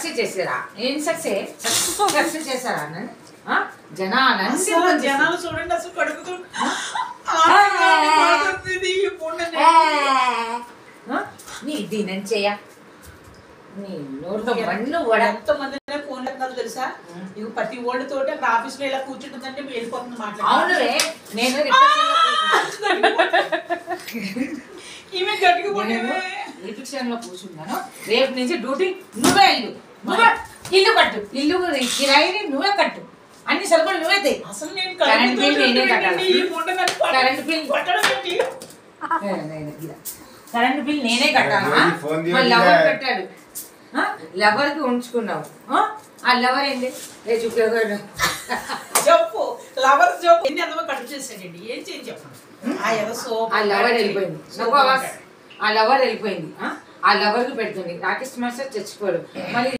Success చేసారా ఏం success success చేశారా నన్ను ఆ? జనాలని అసలు జనాలు చూడండి అసలు కడుగుతూ ఆ? నీ దీనం చేయ నీ నోరుతో మన్ను వడ ఎంత మంది ఫోన్ ఎత్తున్నారు తెలుసా ఇవి ప్రతి ఓడి తోటి అక్కడ ఆఫీస్ లో ఇలా కూర్చుంటుందంటే వెళ్ళిపోతుంది అవునులే నేను రిసెప్షన్ లో ఈమె గట్టిగా నేను పోనీ రిసెప్షన్ లో కూర్చున్నాను రేపు నుంచి డ్యూటీ నువ్వే ఇల్లు నువ్వే ఇల్లు కట్టు ఇల్లు కిరాయిని నువ్వే కట్టు అన్ని సరుకులు నువ్వే తెయి అసలు నేను కరెంట్ బిల్ నేనే కట్టాలి. ఈ పూట నన్ను పట్ట- కరెంట్ బిల్ పట్టడం ఏంటి? కరెంట్ బిల్ నేనే కట్టాలా రోజు ఫోన్ మా తీయొద్దు లవర్ ఇక. పెట్టాడు లవర్ కి ఉంచుకున్నావు ఆ? ఆ లవర్ ఏంది రే చూపించాడు చెప్పు లవర్ జోక్ ఎన్ని అందమో కట్ చేశాడండి ఏం చేయండి చెప్పండి ఆ ఎదో సోప్ ఆ లవర్ వెళ్ళిపోయింది సోప్ నువ్వు అంటాడు. ఆ లవర్ వెళ్ళిపోయింది ఆ? ఆ లవర్ కి పెడుతుంది రాకేష్ మాస్టర్ చచ్చిపోయాడు మళ్ళీ